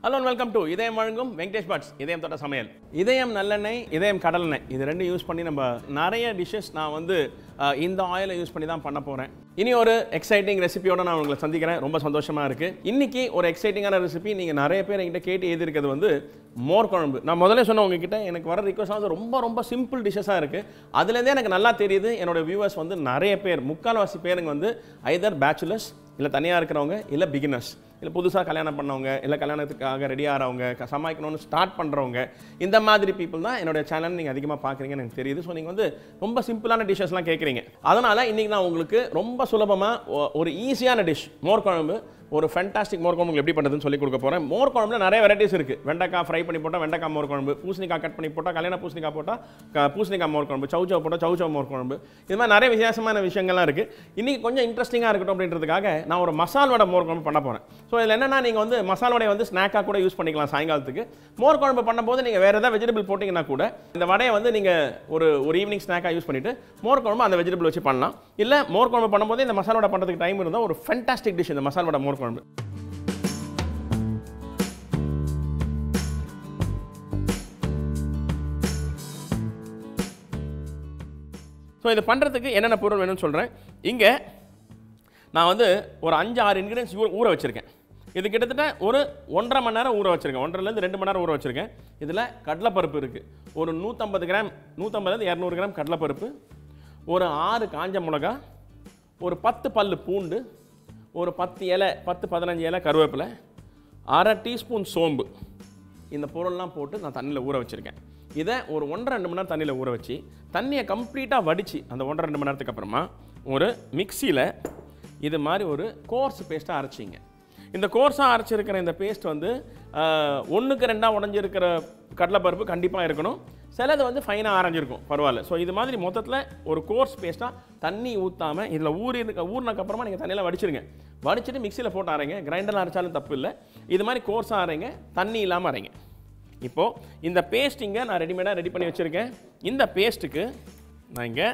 hello welcome to இதயம் வழங்கும் Venkatesh puts இதயம் தொட்ட சமையல் இதயம் நல்லெண்ணெய் இதயம் கடலெண்ணெய் இது ரெண்டும் யூஸ் பண்ணி நம்ம நிறைய டிஷ்ஷஸ் நான் வந்து அஹ், இந்த ஆயிலை யூஸ் பண்ணி தான் பண்ண போகிறேன் இனி ஒரு எக்ஸைட்டிங் ரெசிபியோட நான் உங்களை சந்திக்கிறேன் ரொம்ப சந்தோஷமாக இருக்குது இன்னைக்கு ஒரு எக்ஸைட்டிங்கான ரெசிபி நீங்கள் நிறைய பேர் என்கிட்ட கேட்டு எழுதியிருக்கிறது வந்து மோர் குழம்பு நான் முதல்ல சொன்ன உங்ககிட்ட எனக்கு வர ரிக்வஸ்ட் வந்து ரொம்ப ரொம்ப சிம்பிள் டிஷ்ஷஸாக இருக்குது அதுலேருந்தே எனக்கு நல்லா தெரியுது என்னோட வியூவர்ஸ் வந்து நிறைய பேர் முக்கால்வாசி பேருங்க வந்து ஐதர் பேச்சுலர்ஸ் இல்லை தனியாக இருக்கிறவங்க இல்லை பிகினர்ஸ் இல்லை புதுசாக கல்யாணம் பண்ணவங்க இல்லை கல்யாணத்துக்காக ரெடி ஆகிறவங்க க- சமாளிக்கணும்னு ஸ்டார்ட் பண்ணுறவங்க இந்த மாதிரி பீப்புள் தான் என்னோட சேனல் நீங்கள் அதிகமாக பார்க்குறீங்கன்னு எனக்கு தெரியுது ஸோ நீங்கள் வந்து ரொம்ப சிம்பிளான டிஷ்ஷஸ்லாம் கேட்குறீங்க அதனால் இன்றைக்கி நான் உங்களுக்கு ரொம்ப சுலபமாக ஒரு ஈஸியான டிஷ் மோர் குழம்பு ஒரு ஃபேண்டாஸ்டிக் மோர் குழம்பு உங்களுக்கு எப்படி பண்ணுறதுன்னு சொல்லி கொடுக்க போகிறேன் மோர் குழம்புல நிறைய வெரைட்டிஸ் இருக்குது வெண்டைக்காய் ஃப்ரை பண்ணி போட்டால் வெண்டைக்காய் மோர் குழம்பு பூசணிக்காய் கட் பண்ணி போட்டால் கல்யாண பூசணிக்காய் போட்டால் க- பூசணிக்காய் மோர் குழம்பு சவு சவு போட்டால் சவு சவு மோர் குழம்பு இது மாதிரி நிறைய வித்தியாசமான விஷயங்கள்லாம் இருக்குது இன்றைக்கி கொஞ்சம் இன்ட்ரெஸ்டிங்காக இருக்கட்டும் அப்படின்றதுக்காக நான் ஒரு மசால் வடை மோர் குழம்பு பண்ண போகிறேன் ஸோ இதில் என்னன்னா நீங்கள் வந்து மசால் வடையை வந்து ஸ்நாக்காக கூட யூஸ் பண்ணிக்கலாம் சாயங்காலத்துக்கு மோர் குழம்பு பண்ணும்போது நீங்கள் வேறு ஏதாவது வெஜிடபிள் போட்டிங்கன்னா கூட இந்த வடையை வந்து நீங்கள் ஒரு ஒரு ஈவினிங் ஸ்நாக்காக யூஸ் பண்ணிவிட்டு மோர் குழம்பு அந்த வெஜிடபிள் வச்சு பண்ணலாம் இல்லை மோர் குழம்பு பண்ணும்போது இந்த மசால் வடை பண்ணுறதுக்கு டைம் இருந்தால் ஒரு ஃபேண்டாஸ்டிக் டிஷ் இந்த மசால் வடை மோர் குழம்பு ஸோ இது பண்ணுறதுக்கு என்னென்ன பொருள் வேணும்னு சொல்கிறேன் இங்கே நான் வந்து ஒரு அஞ்சு ஆறு இன்க்ரீடியன்ஸ் ஊற ஊற வச்சுருக்கேன் இது கிட்டத்தட்ட ஒரு ஒன்றரை மணி நேரம் ஊற வச்சுருக்கேன் ஒன்றரைலேருந்து ரெண்டு மணி நேரம் ஊற வச்சுருக்கேன் இதில் கடலைப்பருப்பு இருக்குது ஒரு நூற்றம்பது கிராம் நூற்றம்பதுலேருந்து இரநூறு கிராம் கடலைப்பருப்பு ஒரு ஆறு காஞ்ச மிளகா ஒரு பத்து பல்லு பூண்டு ஒரு பத்து இலை பத்து பதினஞ்சு இலை கருவேப்பிலை அரை டீஸ்பூன் சோம்பு இந்த பொருள்லாம் போட்டு நான் தண்ணியில் ஊற வச்சுருக்கேன் இதை ஒரு ஒன்றரை ரெண்டு மணி நேரம் தண்ணியில் ஊற வச்சு தண்ணியை கம்ப்ளீட்டாக வடித்து அந்த ஒன்றரை ரெண்டு மணி நேரத்துக்கு அப்புறமா ஒரு மிக்சியில் இது மாதிரி ஒரு கோர்ஸ் பேஸ்ட்டாக அரைச்சிங்க இந்த கோர்ஸாக அரைச்சிருக்கிற இந்த பேஸ்ட் வந்து ஒன்றுக்கு ரெண்டாக உடஞ்சிருக்கிற கடலைப்பருப்பு கண்டிப்பாக இருக்கணும் சிலது வந்து ஃபைனாக அரைஞ்சிருக்கும் பரவாயில்ல ஸோ இது மாதிரி மொத்தத்தில் ஒரு கோர்ஸ் பேஸ்ட்டாக தண்ணி ஊற்றாமல் இதில் ஊறி இருக்க ஊறினக்கப்புறமா நீங்கள் தண்ணியில் வடிச்சிருங்க வடிச்சிட்டு மிக்சியில் போட்டு அரைங்க கிரைண்டரில் அரைச்சாலும் தப்பு இல்லை இது மாதிரி கோர்ஸாக அரைங்க தண்ணி இல்லாமல் அரைங்க இப்போது இந்த பேஸ்டிங்கை நான் ரெடிமேடாக ரெடி பண்ணி வச்சுருக்கேன் இந்த பேஸ்ட்டுக்கு நான் இங்கே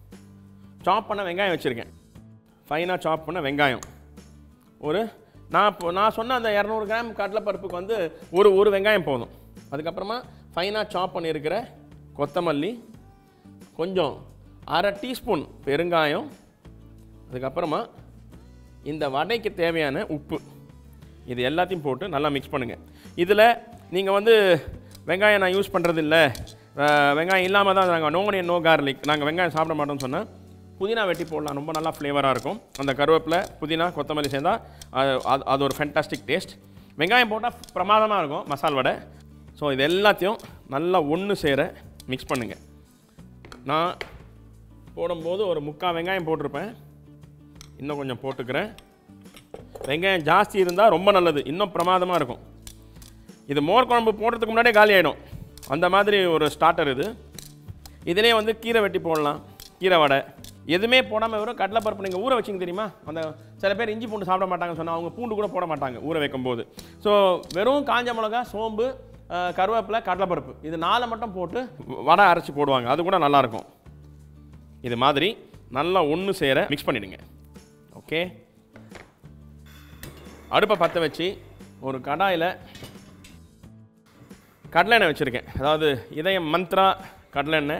சாப் பண்ண வெங்காயம் வச்சுருக்கேன் ஃபைனாக சாப் பண்ண வெங்காயம் ஒரு நான் இப்போ நான் சொன்ன அந்த இரநூறு கிராம் கடலைப்பருப்புக்கு வந்து ஒரு ஒரு வெங்காயம் போதும் அதுக்கப்புறமா ஃபைனாக சாப் பண்ணியிருக்கிற கொத்தமல்லி கொஞ்சம் அரை டீஸ்பூன் பெருங்காயம் அதுக்கப்புறமா இந்த வடைக்கு தேவையான உப்பு இது எல்லாத்தையும் போட்டு நல்லா மிக்ஸ் பண்ணுங்கள் இதில் நீங்கள் வந்து வெங்காயம் நான் யூஸ் பண்ணுறது இல்லை வெங்காயம் இல்லாமல் தான் நாங்கள் நோ ஆனியன் நோ கார்லிக் நாங்கள் வெங்காயம் சாப்பிட மாட்டோம்னு சொன்னால் புதினா வெட்டி போடலாம் ரொம்ப நல்லா ஃப்ளேவராக இருக்கும் அந்த கருவேப்பிலை புதினா கொத்தமல்லி சேர்ந்தால் அது அது- அது ஒரு ஃபென்டாஸ்டிக் டேஸ்ட் வெங்காயம் போட்டால் பிரமாதமாக இருக்கும் மசால் வடை ஸோ இது எல்லாத்தையும் நல்லா ஒன்று சேர மிக்ஸ் பண்ணுங்கள் நான் போடும்போது ஒரு முக்கால் வெங்காயம் போட்டிருப்பேன் இன்னும் கொஞ்சம் போட்டுக்கிறேன் வெங்காயம் ஜாஸ்தி இருந்தால் ரொம்ப நல்லது இன்னும் பிரமாதமாக இருக்கும் இது மோர் குழம்பு போடுறதுக்கு முன்னாடியே காலி ஆகிடும் அந்த மாதிரி ஒரு ஸ்டார்டர் இது இதிலே வந்து கீரை வெட்டி போடலாம் கீரை வடை எதுவுமே போடாமல் வெறும் கடலைப்பருப்பு நீங்கள் ஊற வச்சிங்க தெரியுமா அந்த சில பேர் இஞ்சி பூண்டு சாப்பிட மாட்டாங்கன்னு சொன்னால் அவங்க பூண்டு கூட போட மாட்டாங்க ஊற வைக்கும்போது ஸோ வெறும் காஞ்ச மிளகா சோம்பு அஹ், கருவேப்பிலை கடலைப்பருப்பு இது நாலை மட்டும் போட்டு வடை அரைச்சி போடுவாங்க அது கூட நல்லாயிருக்கும் இது மாதிரி நல்லா ஒன்று சேர மிக்ஸ் பண்ணிடுங்க ஓகே அடுப்பை பற்ற வச்சு ஒரு கடாயில் கடலெண்ணெய் வச்சுருக்கேன் அதாவது இதயம் மந்த்ரா கடலெண்ணெய்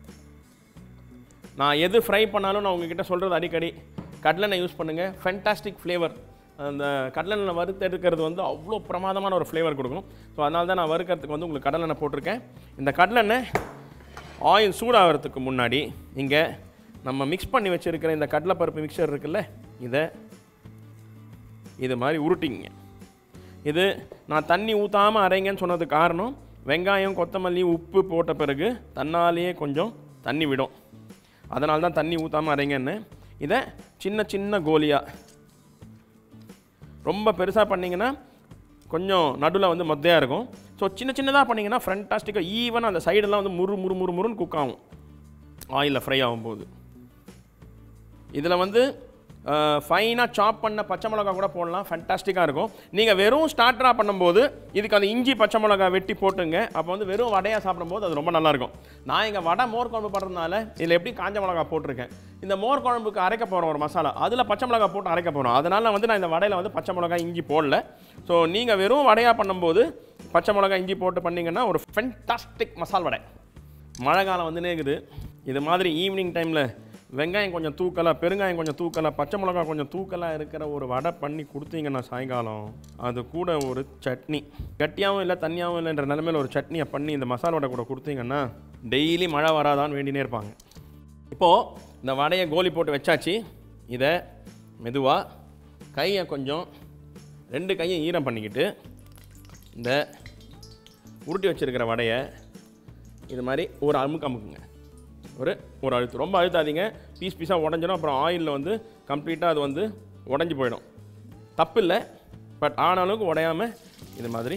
நான் எது ஃப்ரை பண்ணாலும் நான் உங்ககிட்ட சொல்கிறது அடிக்கடி கடலெண்ணெய் யூஸ் பண்ணுங்கள் ஃபென்டாஸ்டிக் ஃப்ளேவர் அந்த கடலெண்ணெய் வறுத்து எடுக்கிறது வந்து அவ்வளோ பிரமாதமான ஒரு ஃப்ளேவர் கொடுக்கும் ஸோ அதனால தான் நான் வறுக்கிறதுக்கு வந்து உங்களுக்கு கடலெண்ணெய் போட்டிருக்கேன் இந்த கடலெண்ணெய் ஆயில் சூடாகிறதுக்கு முன்னாடி இங்கே நம்ம மிக்ஸ் பண்ணி வச்சுருக்கிற இந்த கடலைப்பருப்பு மிக்சர் இருக்குல்ல இதை இது மாதிரி உருட்டிங்க இது நான் தண்ணி ஊற்றாமல் அரைங்கன்னு சொன்னது காரணம் வெங்காயம் கொத்தமல்லி உப்பு போட்ட பிறகு தன்னாலேயே கொஞ்சம் தண்ணி விடும் அதனால தான் தண்ணி ஊற்றாமல் அரைங்கன்னு இதை சின்ன சின்ன கோலியாக ரொம்ப பெருசாக பண்ணிங்கன்னா கொஞ்சம் நடுவில் வந்து மொத்தையாக இருக்கும் ஸோ சின்ன சின்னதாக பண்ணிங்கன்னா ஃபென்டாஸ்டிக்காக ஈவன் அந்த சைடெல்லாம் வந்து முறு முறு முறு முறுன்னு குக் ஆகும் ஆயிலில் ஃப்ரை ஆகும்போது இதில் வந்து ஃபைனாக சாப் பண்ண பச்சை மிளகா கூட போடலாம் ஃபேண்டாஸ்டிக்காக இருக்கும் நீங்கள் வெறும் ஸ்டார்டராக பண்ணும்போது இதுக்கு அந்த இஞ்சி பச்சை மிளகா வெட்டி போட்டுங்க அப்போ வந்து வெறும் வடையாக சாப்பிடும்போது அது ரொம்ப நல்லாயிருக்கும் நான் இங்கே வடை மோர் குழம்பு பண்ணுறதுனால இதில் எப்படி காஞ்ச மிளகா போட்டிருக்கேன் இந்த மோர் குழம்புக்கு அரைக்க போகிறோம் ஒரு மசாலா அதில் பச்சை மிளகா போட்டு அரைக்க போகிறோம் அதனால் வந்து நான் இந்த வடையில் வந்து பச்சை மிளகா இஞ்சி போடல ஸோ நீங்கள் வெறும் வடையாக பண்ணும்போது பச்சை மிளகா இஞ்சி போட்டு பண்ணீங்கன்னா ஒரு ஃபென்டாஸ்டிக் மசால் வடை மழை காலம் வந்துனே இருக்குது இது மாதிரி ஈவினிங் டைமில் வெங்காயம் கொஞ்சம் தூக்கலாக பெருங்காயம் கொஞ்சம் தூக்கலாக பச்சை மிளகா கொஞ்சம் தூக்கலாக இருக்கிற ஒரு வடை பண்ணி கொடுத்தீங்கன்னா சாயங்காலம் அது கூட ஒரு சட்னி கட்டியாகவும் இல்லை தண்ணியாகவும் இல்லைன்ற நிலமையில ஒரு சட்னியை பண்ணி இந்த மசாலா வடை கூட கொடுத்தீங்கன்னா டெய்லி மழை வராதான்னு வேண்டினே இருப்பாங்க இப்போது இந்த வடையை கோலி போட்டு வச்சாச்சு இதை மெதுவாக கையை கொஞ்சம் ரெண்டு கையும் ஈரம் பண்ணிக்கிட்டு இந்த உருட்டி வச்சிருக்கிற வடையை இது மாதிரி ஒரு அமுக்கு அமுக்குங்க ஒரு ஒரு அழுத்து ரொம்ப அழுத்தாதீங்க பீஸ் பீஸாக உடஞ்சிடும் அப்புறம் ஆயிலில் வந்து கம்ப்ளீட்டாக அது வந்து உடஞ்சி போயிடும் தப்பு இல்லை பட் ஆன அளவுக்கு உடையாமல் இது மாதிரி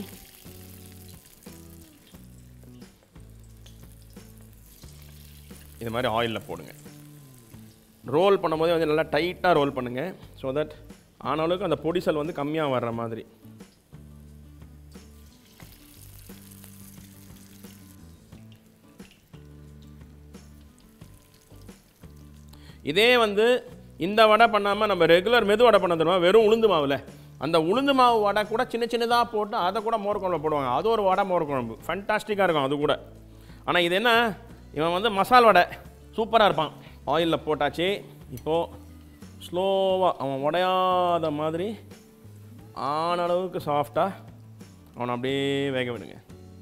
இது மாதிரி ஆயிலில் போடுங்க ரோல் பண்ணும்போதே வந்து நல்லா டைட்டாக ரோல் பண்ணுங்கள் ஸோ தட் ஆன அளவுக்கு அந்த பொடிசல் வந்து கம்மியாக வர்ற மாதிரி இதே வந்து இந்த வடை பண்ணாமல் நம்ம ரெகுலர் மெது வடை பண்ண தருவோம் வெறும் உளுந்து மாவில் அந்த உளுந்து மாவு வடை கூட சின்ன சின்னதாக போட்டு அதை கூட மோர் குழம்பு போடுவாங்க அது ஒரு வடை மோர் குழம்பு ஃபண்டாஸ்டிக்காக இருக்கும் அது கூட ஆனால் இது என்ன இவன் வந்து மசால் வடை சூப்பராக இருப்பான் ஆயிலில் போட்டாச்சு இப்போது ஸ்லோவாக அவன் உடையாத மாதிரி ஆன அளவுக்கு சாஃப்டாக அவனை அப்படியே வேக விடுங்க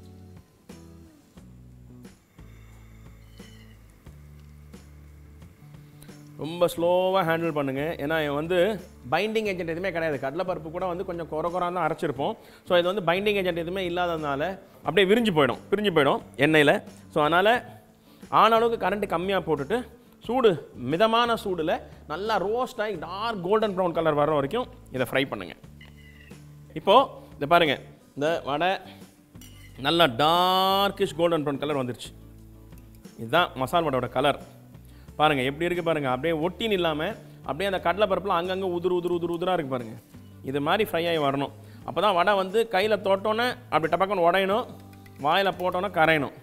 ரொம்ப ஸ்லோவாக ஹேண்டில் பண்ணுங்கள் ஏன்னா இவன் வந்து பைண்டிங் ஏஜென்ட் எதுவுமே கிடையாது கடலைப்பருப்பு கூட வந்து கொஞ்சம் குறை குறான் தான் அரைச்சிருப்போம் ஸோ இது வந்து பைண்டிங் ஏஜென்ட் எதுவுமே இல்லாததுனால அப்படியே விரிஞ்சு போயிடும் பிரிஞ்சு போயிடும் எண்ணெயில் ஸோ அதனால் ஆன அளவுக்கு கரண்ட்டு கம்மியாக போட்டுட்டு சூடு மிதமான சூடில் நல்லா ரோஸ்ட் ஆகி டார்க் கோல்டன் ப்ரௌன் கலர் வர வரைக்கும் இதை ஃப்ரை பண்ணுங்கள் இப்போது இதை பாருங்கள் இந்த வடை நல்லா டார்க்கிஷ் கோல்டன் ப்ரௌன் கலர் வந்துருச்சு இதுதான் மசால் வடையோட கலர் பாருங்கள் எப்படி இருக்குது பாருங்கள் அப்படியே ஒட்டின்னு இல்லாமல் அப்படியே அந்த கடலை பருப்பில் அங்கங்கே உதுரு உதுரு உதுரு உதுராக இருக்குது பாருங்கள் இது மாதிரி ஃப்ரை ஆகி வரணும் அப்போ தான் வடை வந்து கையில் தொட்டோன்னே அப்படி டப்பக்கன்னு உடையணும் வாயில் போட்டோன்னே கரையணும்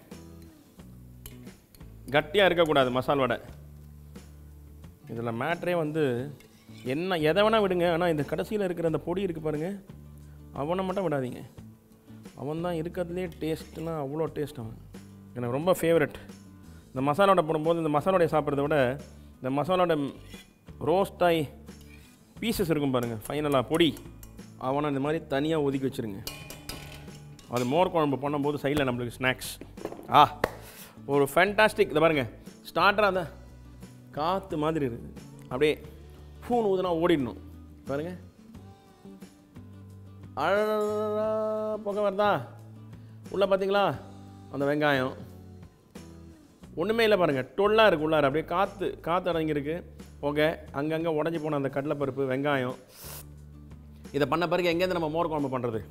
கட்டியாக இருக்கக்கூடாது மசால் வடை இதில் மேட்ரே வந்து என்ன எதை வேணால் விடுங்க ஆனால் இந்த கடைசியில் இருக்கிற அந்த பொடி இருக்குது பாருங்கள் அவனை மட்டும் விடாதீங்க அவன் தான் இருக்கிறதுலே டேஸ்ட்னா அவ்வளோ டேஸ்ட் அவன் எனக்கு ரொம்ப ஃபேவரட் இந்த மசாலோட போடும்போது இந்த மசாலோடைய சாப்பிட்றத விட இந்த மசாலோட ரோஸ்ட் ஆகி பீசஸ் இருக்கும் பாருங்கள் ஃபைனலாக பொடி அவனை இந்த மாதிரி தனியாக ஒதுக்கி வச்சுருங்க அது மோர் குழம்பு பண்ணும்போது சைடில் நம்மளுக்கு ஸ்நாக்ஸ் ஆ ஒரு ஃபேண்டாஸ்டிக் இதை பாருங்கள் ஸ்டார்டராக அந்த காற்று மாதிரி இருக்குது அப்படியே ஃபூன் ஊதுனா ஓடிடணும் பாருங்கள் அழகா புகை வருதா உள்ளே பார்த்தீங்களா அந்த வெங்காயம் ஒன்றுமே இல்லை பாருங்கள் டொல்லாக இருக்குது உள்ளார அப்படியே காற்று காற்று அடங்கியிருக்கு புகை அங்கங்கே உடஞ்சி போன அந்த கடலைப்பருப்பு வெங்காயம் இதை பண்ண பிறகு எங்கேருந்து நம்ம மோர் குழம்பு பண்ணுறது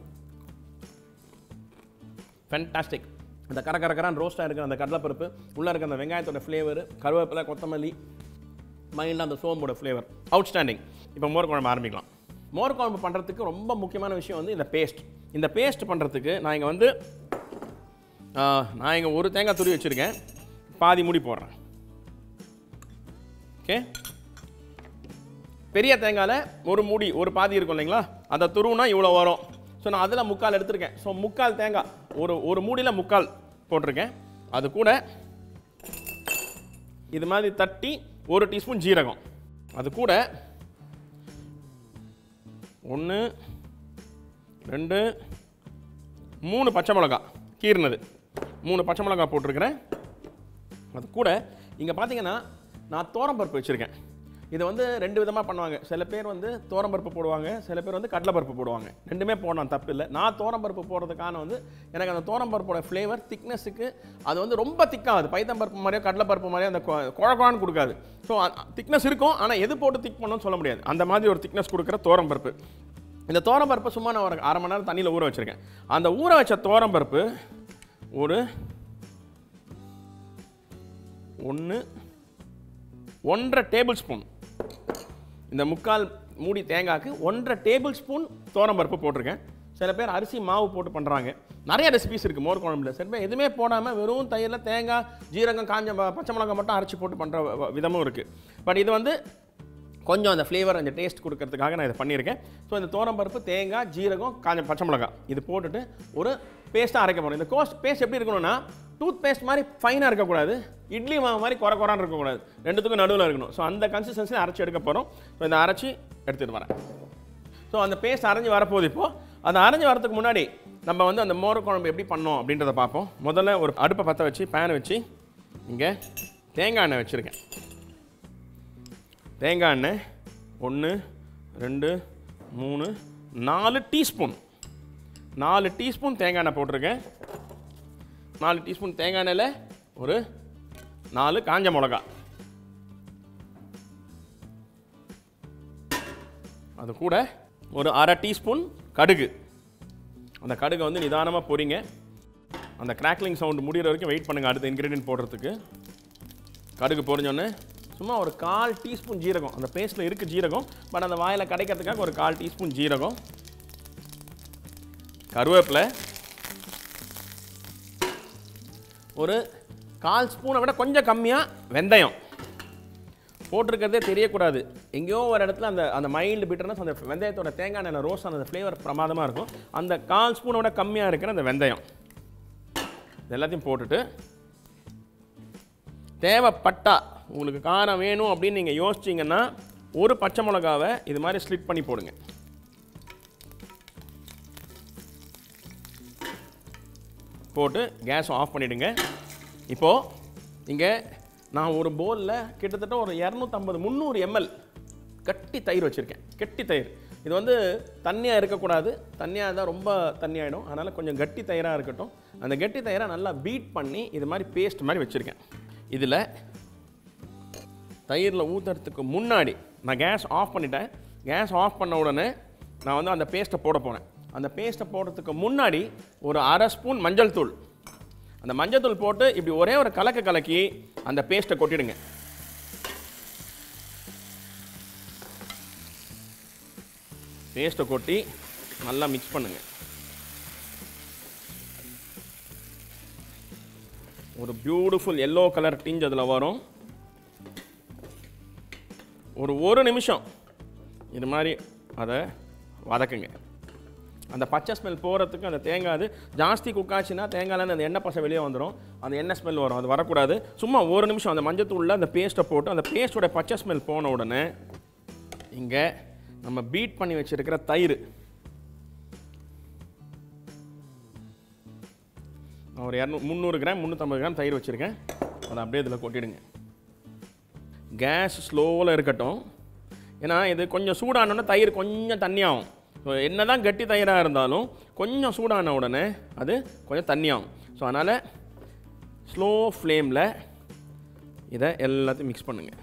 ஃபென்டாஸ்டிக் அந்த கர கர கரான் ரோஸ்ட்டாக இருக்கிற அந்த கடலைப்பருப்பு உள்ளே இருக்க அந்த வெங்காயத்தோட ஃப்ளேவர் கருவேப்பிலை கொத்தமல்லி மைண்டில் அந்த சோம்போட ஃப்ளேவர் அவுட்ஸ்டாண்டிங் இப்போ மோர் குழம்பு ஆரம்பிக்கலாம் மோர் குழம்பு பண்ணுறதுக்கு ரொம்ப முக்கியமான விஷயம் வந்து இந்த பேஸ்ட் இந்த பேஸ்ட் பண்ணுறதுக்கு நான் இங்கே வந்து ஆ, நான் இங்கே ஒரு தேங்காய் துருவி வச்சுருக்கேன் பாதி மூடி போடுறேன் ஓகே பெரிய தேங்காயில் ஒரு மூடி ஒரு பாதி இருக்கும் இல்லைங்களா அதை துருவுனா இவ்வளோ வரும் ஸோ நான் அதில் முக்கால் எடுத்திருக்கேன் ஸோ முக்கால் தேங்காய் ஒரு ஒரு மூடியில் முக்கால் போட்டிருக்கேன் அது கூட இது மாதிரி தட்டி ஒரு டீஸ்பூன் ஜீரகம் அது கூட ஒன்று ரெண்டு மூணு பச்சை மிளகா கீறினது மூணு பச்சை மிளகா போட்டிருக்கிறேன் அது கூட இங்கே பார்த்தீங்கன்னா நான் தோரம்பருப்பு வச்சுருக்கேன் இதை வந்து ரெண்டு விதமாக பண்ணுவாங்க சில பேர் வந்து தோரம்பருப்பு போடுவாங்க சில பேர் வந்து கடலைப்பருப்பு போடுவாங்க ரெண்டுமே போடலாம் தப்பு இல்லை நான் தோரம்பருப்பு போடுறதுக்கான வந்து எனக்கு அந்த தோரம்பருப்போட ஃப்ளேவர் திக்னஸுக்கு அது வந்து ரொம்ப திக்காகுது பைத்தம்பருப்பு மாதிரியோ கடலைப்பருப்பு மாதிரியோ அந்த கொ- குழ குழான்னு கொடுக்காது ஸோ திக்னஸ் இருக்கும் ஆனால் எது போட்டு திக் பண்ணணும்னு சொல்ல முடியாது அந்த மாதிரி ஒரு திக்னஸ் கொடுக்குற தோரம்பருப்பு இந்த தோரம்பருப்பை சும்மா நான் ஒரு அரை மணி நேரம் தண்ணியில் ஊற வச்சுருக்கேன் அந்த ஊற வச்ச தோரம்பருப்பு ஒரு ஒன்று ஒன்றரை டேபிள் ஸ்பூன் இந்த முக்கால் மூடி தேங்காய்க்கு ஒன்றரை டேபிள் ஸ்பூன் பருப்பு போட்டிருக்கேன் சில பேர் அரிசி மாவு போட்டு பண்ணுறாங்க நிறைய ரெசிபிஸ் இருக்குது மோர் குழம்புல சில பேர் எதுவுமே போடாமல் வெறும் தயிரில் தேங்காய் ஜீரகம் காஞ்ச ப- பச்சை மிளகாய் மட்டும் அரைச்சி போட்டு பண்ணுற விதமும் இருக்குது பட் இது வந்து கொஞ்சம் அந்த ஃப்ளேவர் அந்த டேஸ்ட் கொடுக்கறதுக்காக நான் இதை பண்ணியிருக்கேன் ஸோ இந்த பருப்பு தேங்காய் ஜீரகம் காஞ்ச பச்சை மிளகாய் இது போட்டுட்டு ஒரு பேஸ்ட்டாக அரைக்க போகிறோம் இந்த கோஸ்ட் பேஸ்ட் எப்படி இருக்கணும்னா டூத் பேஸ்ட் மாதிரி ஃபைனாக இருக்கக்கூடாது இட்லி மாவு மாதிரி குறை குறான்னு இருக்கக்கூடாது ரெண்டுத்துக்கும் நடுவில் இருக்கணும் ஸோ அந்த கன்சிஸ்டன்சியில் அரைச்சி எடுக்க போகிறோம் ஸோ இதை அரைச்சி எடுத்துகிட்டு வரேன் ஸோ அந்த பேஸ்ட் அரைஞ்சு வரப்போகுது இப்போது அந்த அரைஞ்சு வரதுக்கு முன்னாடி நம்ம வந்து அந்த மோர் குழம்பு எப்படி பண்ணோம் அப்படின்றத பார்ப்போம் முதல்ல ஒரு அடுப்பை பற்ற வச்சு பேனை வச்சு இங்கே தேங்காய் எண்ணெய் வச்சுருக்கேன் தேங்காய் எண்ணெய் ஒன்று ரெண்டு மூணு நாலு டீஸ்பூன் நாலு டீஸ்பூன் தேங்காய் எண்ணெய் போட்டிருக்கேன் நாலு டீஸ்பூன் தேங்காய் எண்ணெயில் ஒரு நாலு காஞ்ச மிளகா அது கூட ஒரு அரை டீஸ்பூன் கடுகு அந்த கடுகை வந்து நிதானமாக பொரிங்க அந்த கிராக்லிங் சவுண்டு முடிகிற வரைக்கும் வெயிட் பண்ணுங்கள் அடுத்த இன்க்ரீடியன்ட் போடுறதுக்கு கடுகு பொரிஞ்சோன்னே சும்மா ஒரு கால் டீஸ்பூன் ஜீரகம் அந்த பேஸ்ட்டில் இருக்குது ஜீரகம் பட் அந்த வாயில் கிடைக்கிறதுக்காக ஒரு கால் டீஸ்பூன் ஜீரகம் கருவேப்பிலை ஒரு கால் ஸ்பூனை விட கொஞ்சம் கம்மியாக வெந்தயம் போட்டிருக்கிறதே தெரியக்கூடாது எங்கேயோ ஒரு இடத்துல அந்த அந்த மைல்டு பிட்டர்னஸ் அந்த வெந்தயத்தோட தேங்காய் எண்ணெய் ரோஸ் அந்த ஃப்ளேவர் பிரமாதமாக இருக்கும் அந்த கால் ஸ்பூனை விட கம்மியாக இருக்கிற அந்த வெந்தயம் இது எல்லாத்தையும் போட்டுட்டு தேவைப்பட்டா உங்களுக்கு காரம் வேணும் அப்படின்னு நீங்கள் யோசிச்சிங்கன்னா ஒரு பச்சை மிளகாவை இது மாதிரி ஸ்லிட் பண்ணி போடுங்க போட்டு கேஸ் ஆஃப் பண்ணிவிடுங்க இப்போது இங்கே நான் ஒரு பவுலில் கிட்டத்தட்ட ஒரு இரநூத்தம்பது முந்நூறு எம்எல் கட்டி தயிர் வச்சுருக்கேன் கெட்டி தயிர் இது வந்து தண்ணியாக இருக்கக்கூடாது தண்ணியாக இருந்தால் ரொம்ப தண்ணியாயிடும் அதனால் கொஞ்சம் கட்டி தயிராக இருக்கட்டும் அந்த கெட்டி தயிரை நல்லா பீட் பண்ணி இது மாதிரி பேஸ்ட் மாதிரி வச்சுருக்கேன் இதில் தயிரில் ஊற்றுறதுக்கு முன்னாடி நான் கேஸ் ஆஃப் பண்ணிட்டேன் கேஸ் ஆஃப் பண்ண உடனே நான் வந்து அந்த பேஸ்ட்டை போட போனேன் அந்த பேஸ்ட்டை போடுறதுக்கு முன்னாடி ஒரு அரை ஸ்பூன் மஞ்சள் தூள் அந்த மஞ்சள் தூள் போட்டு இப்படி ஒரே ஒரு கலக்க கலக்கி அந்த பேஸ்ட்டை கொட்டிடுங்க பேஸ்ட்டை கொட்டி நல்லா மிக்ஸ் பண்ணுங்க ஒரு பியூட்டிஃபுல் எல்லோ கலர் டிஞ்ச் அதில் வரும் ஒரு ஒரு நிமிஷம் இது மாதிரி அதை வதக்குங்க அந்த பச்சை ஸ்மெல் போகிறதுக்கு அந்த தேங்காய் அது ஜாஸ்தி குக்காச்சுன்னா தேங்காய்லேருந்து அந்த எண்ணெய் பசை வெளியே வந்துடும் அந்த எண்ணெய் ஸ்மெல் வரும் அது வரக்கூடாது சும்மா ஒரு நிமிஷம் அந்த மஞ்சத்தூளில் அந்த பேஸ்ட்டை போட்டு அந்த பேஸ்ட்டோட பச்சை ஸ்மெல் போன உடனே இங்கே நம்ம பீட் பண்ணி வச்சிருக்கிற தயிர் நான் ஒரு இரநூ முந்நூறு கிராம் முந்நூற்றம்பது கிராம் தயிர் வச்சுருக்கேன் அதை அப்படியே இதில் கொட்டிடுங்க கேஸ் ஸ்லோவில் இருக்கட்டும் ஏன்னா இது கொஞ்சம் சூடானோடனே தயிர் கொஞ்சம் தண்ணியாகும் ஸோ என்ன தான் கட்டி தயிராக இருந்தாலும் கொஞ்சம் சூடான உடனே அது கொஞ்சம் தண்ணியாகும் ஸோ அதனால் ஸ்லோ ஃப்ளேமில் இதை எல்லாத்தையும் மிக்ஸ் பண்ணுங்கள்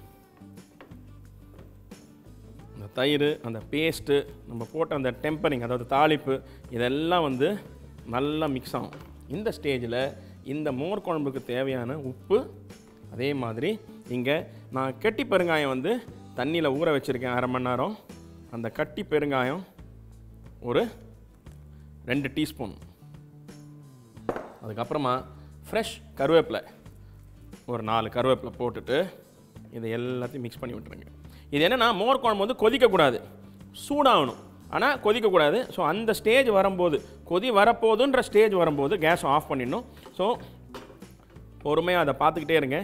அந்த தயிர் அந்த பேஸ்ட்டு நம்ம போட்ட அந்த டெம்பரிங் அதாவது தாளிப்பு இதெல்லாம் வந்து நல்லா மிக்ஸ் ஆகும் இந்த ஸ்டேஜில் இந்த மோர் குழம்புக்கு தேவையான உப்பு அதே மாதிரி இங்கே நான் கெட்டி பெருங்காயம் வந்து தண்ணியில் ஊற வச்சுருக்கேன் அரை மணி நேரம் அந்த கட்டி பெருங்காயம் ஒரு ரெண்டு டீஸ்பூன் அதுக்கப்புறமா ஃப்ரெஷ் கருவேப்பிலை ஒரு நாலு கருவேப்பிலை போட்டுட்டு இதை எல்லாத்தையும் மிக்ஸ் பண்ணி விட்டுருங்க இது என்னென்னா மோர் குழம்பு வந்து கொதிக்கக்கூடாது சூடாகணும் ஆனால் கொதிக்கக்கூடாது ஸோ அந்த ஸ்டேஜ் வரும்போது கொதி வரப்போகுதுன்ற ஸ்டேஜ் வரும்போது கேஸ் ஆஃப் பண்ணிடணும் ஸோ பொறுமையாக அதை பார்த்துக்கிட்டே இருங்க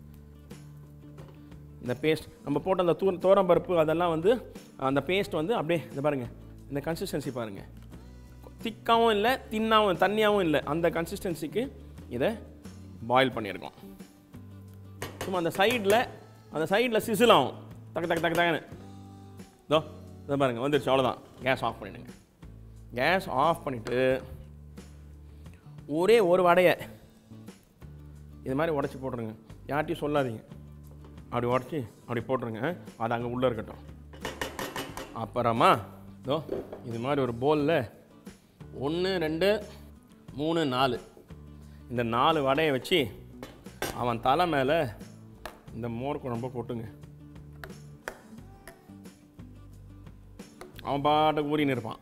இந்த பேஸ்ட் நம்ம போட்ட அந்த தூ தோரம்பருப்பு அதெல்லாம் வந்து அந்த பேஸ்ட் வந்து அப்படியே இந்த பாருங்கள் இந்த கன்சிஸ்டன்சி பாருங்கள் திக்காகவும் இல்லை தின்னாவும் தண்ணியாகவும் இல்லை அந்த கன்சிஸ்டன்சிக்கு இதை பாயில் பண்ணியிருக்கோம் சும்மா அந்த சைடில் அந்த சைடில் சிசில் ஆகும் டக்கு டக்கு டக்கு டக்குன்னு இதோ இதை பாருங்கள் வந்துருச்சு அவ்வளோதான் கேஸ் ஆஃப் பண்ணிடுங்க கேஸ் ஆஃப் பண்ணிவிட்டு ஒரே ஒரு வடையை இது மாதிரி உடச்சி போட்டுருங்க யார்ட்டையும் சொல்லாதீங்க அப்படி உடச்சி அப்படி போட்டுருங்க அது அங்கே உள்ளே இருக்கட்டும் அப்புறமா இதோ இது மாதிரி ஒரு போலில் ஒன்று ரெண்டு மூணு நாலு இந்த நாலு வடையை வச்சு அவன் தலை மேலே இந்த மோர் குழம்ப கொட்டுங்க அவன் பாட்டுக்கு ஊறின்னு இருப்பான்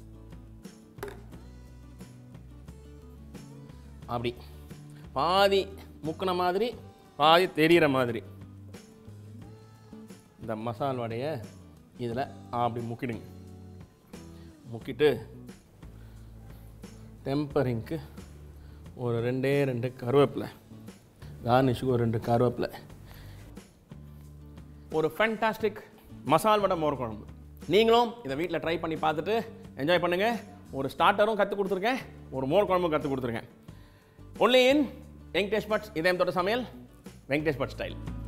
அப்படி பாதி முக்கின மாதிரி பாதி தெரிகிற மாதிரி இந்த மசால் வடையை இதில் அப்படி முக்கிடுங்க முக்கிட்டு டெம்பரிங்க்கு ஒரு ரெண்டே ரெண்டு கருவேப்பிலை கார்னிஷுக்கு ஒரு ரெண்டு கருவேப்பிலை ஒரு ஃபேண்டாஸ்டிக் மசால் வடை மோர் குழம்பு நீங்களும் இதை வீட்டில் ட்ரை பண்ணி பார்த்துட்டு என்ஜாய் பண்ணுங்கள் ஒரு ஸ்டார்டரும் கற்றுக் கொடுத்துருக்கேன் ஒரு மோர் குழம்பும் கற்றுக் கொடுத்துருக்கேன் ஒன்லி இன் வெங்கடேஷ் பட்ஸ் இதயம் தொட்ட சமையல் வெங்கடேஷ் பட் ஸ்டைல்